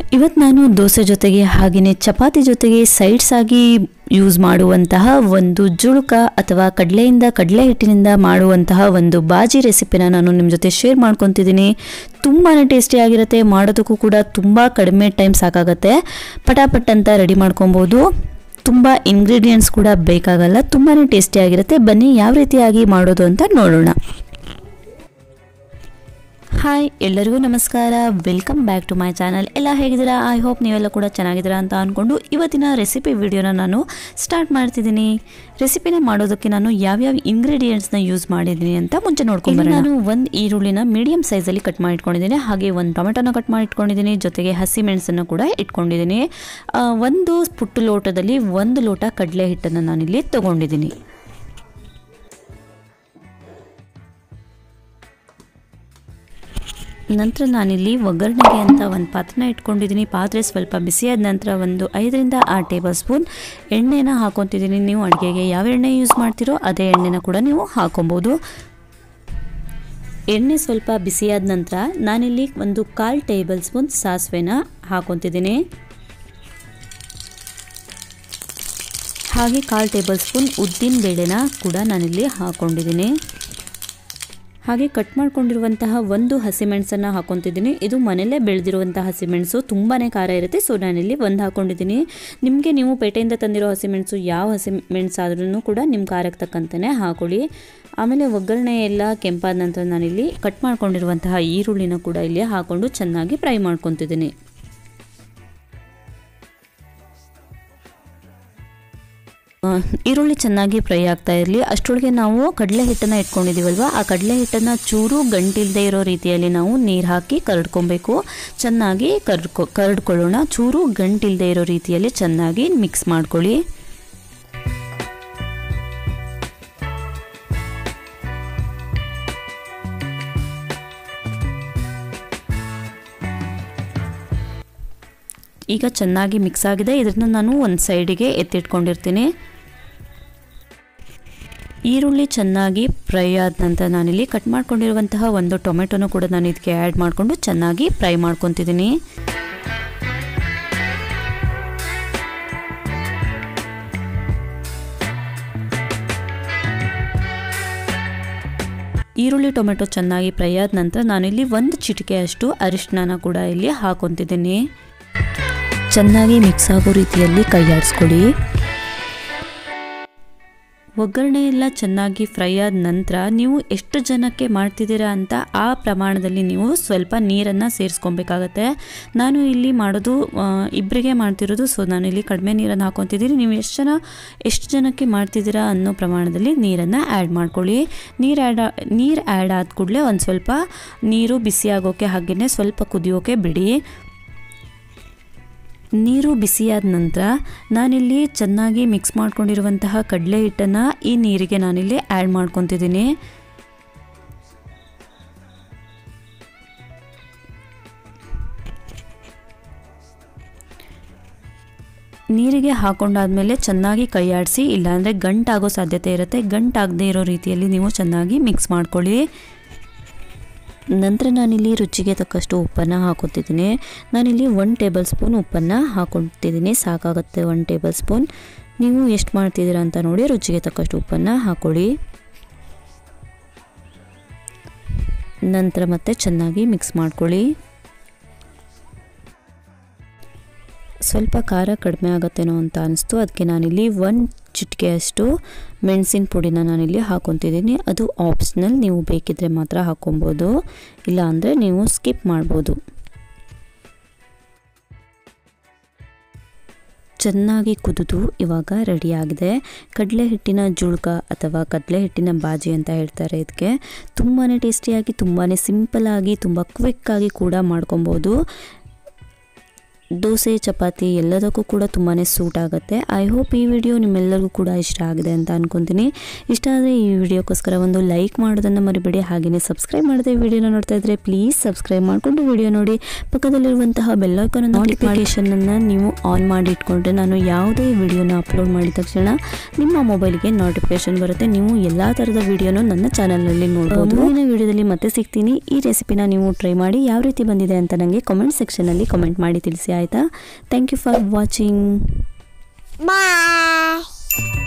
ಇವತ್ತು ನಾನು ದೋಸೆ ಜೊತೆಗೆ ಹಾಗೆಯೇ ಚಪಾತಿ ಜೊತೆಗೆ ಸೈಡ್ಸ್ ಆಗಿ ಯೂಸ್ ಮಾಡುವಂತಹ ಒಂದು ಜುಳುಕ ಅಥವಾ ಕಡಲೆಯಿಂದ ಕಡಲೆ ಹಿಟ್ಟಿನಿಂದ ಮಾಡುವಂತಹ ಒಂದು ಬಾಜಿ ರೆಸಿಪಿನ ನಾನು ನಿಮ್ಮ ಜೊತೆ ಶೇರ್ ಮಾಡ್ಕೊತಿದ್ದೀನಿ ತುಂಬಾ ಟೇಸ್ಟಿಯಾಗಿರುತ್ತೆ ಮಾಡೋದಕ್ಕೂ ಕೂಡ ತುಂಬ ಕಡಿಮೆ ಟೈಮ್ ಸಾಕಾಗತ್ತೆ ಪಟಾಪಟ್ ಅಂತ ರೆಡಿ ಮಾಡ್ಕೊಬೋದು ತುಂಬ ಇಂಗ್ರೀಡಿಯೆಂಟ್ಸ್ ಕೂಡ ಬೇಕಾಗಲ್ಲ ತುಂಬಾ ಟೇಸ್ಟಿಯಾಗಿರುತ್ತೆ ಬನ್ನಿ ಯಾವ ರೀತಿಯಾಗಿ ಮಾಡೋದು ಅಂತ ನೋಡೋಣ ಹಾಯ್ ಎಲ್ಲರಿಗೂ ನಮಸ್ಕಾರ welcome back to my channel ಎಲ್ಲ ಹೇಗಿದ್ದೀರಾ ಐ ಹೋಪ್ ನೀವೆಲ್ಲ ಕೂಡ ಚೆನ್ನಾಗಿದ್ದೀರಾ ಅಂತ ಅಂದ್ಕೊಂಡು ಇವತ್ತಿನ ರೆಸಿಪಿ ವಿಡಿಯೋನ ನಾನು ಸ್ಟಾರ್ಟ್ ಮಾಡ್ತಿದ್ದೀನಿ ರೆಸಿಪಿನ ಮಾಡೋದಕ್ಕೆ ನಾನು ಯಾವ್ಯಾವ ಇಂಗ್ರೀಡಿಯೆಂಟ್ಸ್ನ ಯೂಸ್ ಮಾಡಿದ್ದೀನಿ ಅಂತ ಮುಂಚೆ ನೋಡ್ಕೊಂಡು ನಾನು ಒಂದು ಈರುಳ್ಳಿನ ಮೀಡಿಯಂ ಸೈಜಲ್ಲಿ ಕಟ್ ಮಾಡಿ ಇಟ್ಕೊಂಡಿದ್ದೀನಿ ಹಾಗೆ ಒಂದು ಟೊಮೆಟೊನ ಕಟ್ ಮಾಡಿ ಇಟ್ಕೊಂಡಿದ್ದೀನಿ ಜೊತೆಗೆ ಹಸಿ ಮೆಣಸನ್ನು ಕೂಡ ಇಟ್ಕೊಂಡಿದ್ದೀನಿ ಆ, ಒಂದು ಪುಟ್ಟು ಲೋಟದಲ್ಲಿ ಒಂದು ಲೋಟ ಕಡಲೆ ಹಿಟ್ಟನ್ನು ನಾನಿಲ್ಲಿ ತೊಗೊಂಡಿದ್ದೀನಿ ನಂತರ ನಾನಿಲ್ಲಿ ಒಗ್ಗರಣೆಗೆ ಅಂತ ಒಂದು ಪಾತ್ರನ ಇಟ್ಕೊಂಡಿದ್ದೀನಿ ಪಾತ್ರೆ ಸ್ವಲ್ಪ ಬಿಸಿಯಾದ ನಂತರ ಒಂದು ಐದರಿಂದ ಆರು ಟೇಬಲ್ ಸ್ಪೂನ್ ಎಣ್ಣೆನ ಹಾಕೊತಿದ್ದೀನಿ ನೀವು ಅಡುಗೆಗೆ ಯಾವ ಎಣ್ಣೆ ಯೂಸ್ ಮಾಡ್ತೀರೋ ಅದೇ ಎಣ್ಣೆನ ಕೂಡ ನೀವು ಹಾಕೊಬೋದು ಎಣ್ಣೆ ಸ್ವಲ್ಪ ಬಿಸಿಯಾದ ನಂತರ ನಾನಿಲ್ಲಿ ಒಂದು ಕಾಲು ಟೇಬಲ್ ಸ್ಪೂನ್ ಸಾಸಿವೆನ ಹಾಕೊತಿದ್ದೀನಿ ಹಾಗೆ ಕಾಲು ಟೇಬಲ್ ಸ್ಪೂನ್ ಉದ್ದಿನ ಬೇಳೆನ ಕೂಡ ನಾನಿಲ್ಲಿ ಹಾಕ್ಕೊಂಡಿದ್ದೀನಿ ಹಾಗೆ ಕಟ್ ಮಾಡ್ಕೊಂಡಿರುವಂತಹ ಒಂದು ಹಸಿಮೆಣಸನ್ನು ಹಾಕೊತಿದ್ದೀನಿ ಇದು ಮನೆಯಲ್ಲೇ ಬೆಳೆದಿರುವಂತಹ ಹಸಿಮೆಣಸು ತುಂಬಾ ಖಾರ ಇರುತ್ತೆ ಸೊ ನಾನಿಲ್ಲಿ ಒಂದು ಹಾಕ್ಕೊಂಡಿದ್ದೀನಿ ನಿಮಗೆ ನೀವು ಪೇಟೆಯಿಂದ ತಂದಿರೋ ಹಸಿಮೆಣಸು ಯಾವ ಹಸಿಮೆಣಸು ಆದ್ರೂ ಕೂಡ ನಿಮ್ಮ ಖಾರಕ್ಕೆ ತಕ್ಕಂತೆಯೇ ಹಾಕೊಳ್ಳಿ ಆಮೇಲೆ ಒಗ್ಗರಣೆ ಎಲ್ಲ ಕೆಂಪಾದ ನಂತರ ನಾನಿಲ್ಲಿ ಕಟ್ ಮಾಡ್ಕೊಂಡಿರುವಂತಹ ಈರುಳ್ಳಿನ ಕೂಡ ಇಲ್ಲಿ ಹಾಕ್ಕೊಂಡು ಚೆನ್ನಾಗಿ ಫ್ರೈ ಮಾಡ್ಕೊತಿದ್ದೀನಿ ಆ, ಈರುಳ್ಳಿ ಚೆನ್ನಾಗಿ ಫ್ರೈ ಆಗ್ತಾ ಇರಲಿ ಅಷ್ಟರೊಳಗೆ ನಾವು ಕಡಲೆ ಹಿಟ್ಟನ್ನು ಇಟ್ಕೊಂಡಿದ್ದೀವಲ್ವ ಆ ಕಡಲೆ ಹಿಟ್ಟನ್ನು ಚೂರು ಗಂಟಿಲ್ಲದೆ ಇರೋ ರೀತಿಯಲ್ಲಿ ನಾವು ನೀರು ಹಾಕಿ ಕರಡ್ಕೊಬೇಕು ಚೆನ್ನಾಗಿ ಕರ್ಡ್ಕೊ ಕರಡ್ಕೊಳ್ಳೋಣ ಚೂರು ಗಂಟಿಲ್ಲದೆ ಇರೋ ರೀತಿಯಲ್ಲಿ ಚೆನ್ನಾಗಿ ಮಿಕ್ಸ್ ಮಾಡ್ಕೊಳ್ಳಿ ಈಗ ಚೆನ್ನಾಗಿ ಮಿಕ್ಸ್ ಆಗಿದೆ ಇದನ್ನು ನಾನು ಒಂದು ಸೈಡಿಗೆ ಎತ್ತಿಟ್ಕೊಂಡಿರ್ತೀನಿ ಈರುಳ್ಳಿ ಚೆನ್ನಾಗಿ ಫ್ರೈ ಆದ ನಂತರ ನಾನಿಲ್ಲಿ ಕಟ್ ಮಾಡ್ಕೊಂಡಿರುವಂತಹ ಒಂದು ಟೊಮೆಟೊನು ಕೂಡ ನಾನು ಇದಕ್ಕೆ ಆ್ಯಡ್ ಮಾಡಿಕೊಂಡು ಚೆನ್ನಾಗಿ ಫ್ರೈ ಮಾಡ್ಕೊತಿದ್ದೀನಿ ಈರುಳ್ಳಿ ಟೊಮೆಟೊ ಚೆನ್ನಾಗಿ ಫ್ರೈ ಆದ ನಂತರ ನಾನಿಲ್ಲಿ ಒಂದು ಚಿಟಿಕೆಯಷ್ಟು ಅರಿಶಿನ ಕೂಡ ಇಲ್ಲಿ ಹಾಕೊತಿದ್ದೀನಿ ಚೆನ್ನಾಗಿ ಮಿಕ್ಸ್ ಆಗೋ ರೀತಿಯಲ್ಲಿ ಕೈ ಆಡಿಸ್ಕೊಳ್ಳಿ ಒಗ್ಗರಣೆ ಎಲ್ಲ ಚೆನ್ನಾಗಿ ಫ್ರೈ ಆದ ನಂತರ ನೀವು ಎಷ್ಟು ಜನಕ್ಕೆ ಮಾಡ್ತಿದ್ದೀರಾ ಅಂತ ಆ ಪ್ರಮಾಣದಲ್ಲಿ ನೀವು ಸ್ವಲ್ಪ ನೀರನ್ನು ಸೇರಿಸ್ಕೊಬೇಕಾಗತ್ತೆ ನಾನು ಇಲ್ಲಿ ಮಾಡೋದು ಆ, ಇಬ್ಬರಿಗೆ ಮಾಡ್ತಿರೋದು ಸೊ ನಾನು ಇಲ್ಲಿ ಕಡಿಮೆ ನೀರನ್ನು ಹಾಕೊತಿದ್ದೀನಿ ನೀವು ಎಷ್ಟು ಜನ ಎಷ್ಟು ಜನಕ್ಕೆ ಮಾಡ್ತಿದ್ದೀರಾ ಅನ್ನೋ ಪ್ರಮಾಣದಲ್ಲಿ ನೀರನ್ನು ಆ್ಯಡ್ ಮಾಡ್ಕೊಳ್ಳಿ ನೀರು ಆ್ಯಡ್ ನೀರು ಆ್ಯಡ್ ಆದ ಕೂಡಲೇ ಒಂದು ಸ್ವಲ್ಪ ನೀರು ಬಿಸಿ ಆಗೋಕ್ಕೆ ಹಾಗೆಯೇ ಸ್ವಲ್ಪ ಕುದಿಯೋಕೆ ಬಿಡಿ ನೀರು ಬಿಸಿಯಾದ ನಂತರ ನಾನಿಲ್ಲಿ ಚೆನ್ನಾಗಿ ಮಿಕ್ಸ್ ಮಾಡ್ಕೊಂಡಿರುವಂತಹ ಕಡಲೆ ಹಿಟ್ಟನ್ನು ಈ ನೀರಿಗೆ ನಾನಿಲ್ಲಿ ಆ್ಯಡ್ ಮಾಡ್ಕೊತಿದ್ದೀನಿ ನೀರಿಗೆ ಹಾಕೊಂಡಾದ್ಮೇಲೆ ಚೆನ್ನಾಗಿ ಕೈ ಆಡಿಸಿ ಇಲ್ಲಾಂದರೆ ಗಂಟಾಗೋ ಸಾಧ್ಯತೆ ಇರುತ್ತೆ ಗಂಟಾಗದೇ ಇರೋ ರೀತಿಯಲ್ಲಿ ನೀವು ಚೆನ್ನಾಗಿ ಮಿಕ್ಸ್ ಮಾಡ್ಕೊಳ್ಳಿ ನಂತರ ನಾನಿಲ್ಲಿ ರುಚಿಗೆ ತಕ್ಕಷ್ಟು ಉಪ್ಪನ್ನು ಹಾಕೋತಿದ್ದೀನಿ ನಾನಿಲ್ಲಿ ಒನ್ ಟೇಬಲ್ ಸ್ಪೂನ್ ಉಪ್ಪನ್ನು ಹಾಕೊತಿದ್ದೀನಿ ಸಾಕಾಗುತ್ತೆ ಒನ್ ಟೇಬಲ್ ಸ್ಪೂನ್ ನೀವು ಎಷ್ಟು ಮಾಡ್ತಿದ್ದೀರಾ ಅಂತ ನೋಡಿ ರುಚಿಗೆ ತಕ್ಕಷ್ಟು ಉಪ್ಪನ್ನು ಹಾಕೊಳ್ಳಿ ನಂತರ ಮತ್ತೆ ಚೆನ್ನಾಗಿ ಮಿಕ್ಸ್ ಮಾಡ್ಕೊಳ್ಳಿ ಸ್ವಲ್ಪ ಖಾರ ಕಡಿಮೆ ಆಗುತ್ತೇನೋ ಅಂತ ಅನಿಸ್ತು ಅದಕ್ಕೆ ನಾನಿಲ್ಲಿ ಒಂದು ಚಿಟಿಕೆಯಷ್ಟು ಮೆಣಸಿನ ಪುಡಿನ ನಾನಿಲ್ಲಿ ಹಾಕೊತಿದ್ದೀನಿ ಅದು ಆಪ್ಷನಲ್ ನೀವು ಬೇಕಿದ್ರೆ ಮಾತ್ರ ಹಾಕೊಬೋದು ಇಲ್ಲ ಅಂದರೆ ನೀವು ಸ್ಕಿಪ್ ಮಾಡ್ಬೋದು ಚೆನ್ನಾಗಿ ಕುದಿದು ಇವಾಗ ರೆಡಿಯಾಗಿದೆ ಕಡಲೆ ಹಿಟ್ಟಿನ ಜುಳ್ಕ ಅಥವಾ ಕಡಲೆ ಹಿಟ್ಟಿನ ಬಾಜಿ ಅಂತ ಹೇಳ್ತಾರೆ ಇದಕ್ಕೆ ತುಂಬಾ ಟೇಸ್ಟಿಯಾಗಿ ತುಂಬಾ ಸಿಂಪಲ್ಲಾಗಿ ತುಂಬ ಕ್ವಿಕ್ಕಾಗಿ ಕೂಡ ಮಾಡ್ಕೊಬೋದು ದೋಸೆ ಚಪಾತಿ ಎಲ್ಲದಕ್ಕೂ ಕೂಡ ತುಂಬಾ ಸೂಟ್ ಆಗುತ್ತೆ ಐ ಹೋಪ್ ಈ ವಿಡಿಯೋ ನಿಮ್ಮೆಲ್ಲರಿಗೂ ಕೂಡ ಇಷ್ಟ ಆಗಿದೆ ಅಂತ ಅನ್ಕೊತೀನಿ ಇಷ್ಟ ಆದರೆ ಈ ವಿಡಿಯೋಕ್ಕೋಸ್ಕರ ಒಂದು ಲೈಕ್ ಮಾಡೋದನ್ನು ಮರಿಬೇಡಿ ಹಾಗೆಯೇ ಸಬ್ಸ್ಕ್ರೈಬ್ ಮಾಡದೆ ವಿಡಿಯೋನ ನೋಡ್ತಾ ಇದ್ದರೆ ಪ್ಲೀಸ್ ಸಬ್ಸ್ಕ್ರೈಬ್ ಮಾಡಿಕೊಂಡು ವಿಡಿಯೋ ನೋಡಿ ಪಕ್ಕದಲ್ಲಿರುವಂತಹ ಬೆಲ್ಲೈಕನ್ ನೋಟಿಫಿಕೇಷನನ್ನು ನೀವು ಆನ್ ಮಾಡಿ ಇಟ್ಕೊಂಡ್ರೆ ನಾನು ಯಾವುದೇ ವಿಡಿಯೋನ ಅಪ್ಲೋಡ್ ಮಾಡಿದ ತಕ್ಷಣ ನಿಮ್ಮ ಮೊಬೈಲ್ಗೆ ನೋಟಿಫಿಕೇಶನ್ ಬರುತ್ತೆ ನೀವು ಎಲ್ಲ ಥರದ ವಿಡಿಯೋನು ನನ್ನ ಚಾನಲ್ನಲ್ಲಿ ನೋಡ್ಬೋದು ಮುಂದಿನ ವಿಡಿಯೋದಲ್ಲಿ ಮತ್ತೆ ಸಿಗ್ತೀನಿ ಈ ರೆಸಿಪಿನ ನೀವು ಟ್ರೈ ಮಾಡಿ ಯಾವ ರೀತಿ ಬಂದಿದೆ ಅಂತ ನನಗೆ ಕಾಮೆಂಟ್ ಸೆಕ್ಷನಲ್ಲಿ ಕಾಮೆಂಟ್ ಮಾಡಿ ತಿಳಿಸಿ ಆಯಿತಾ thank you for watching Bye.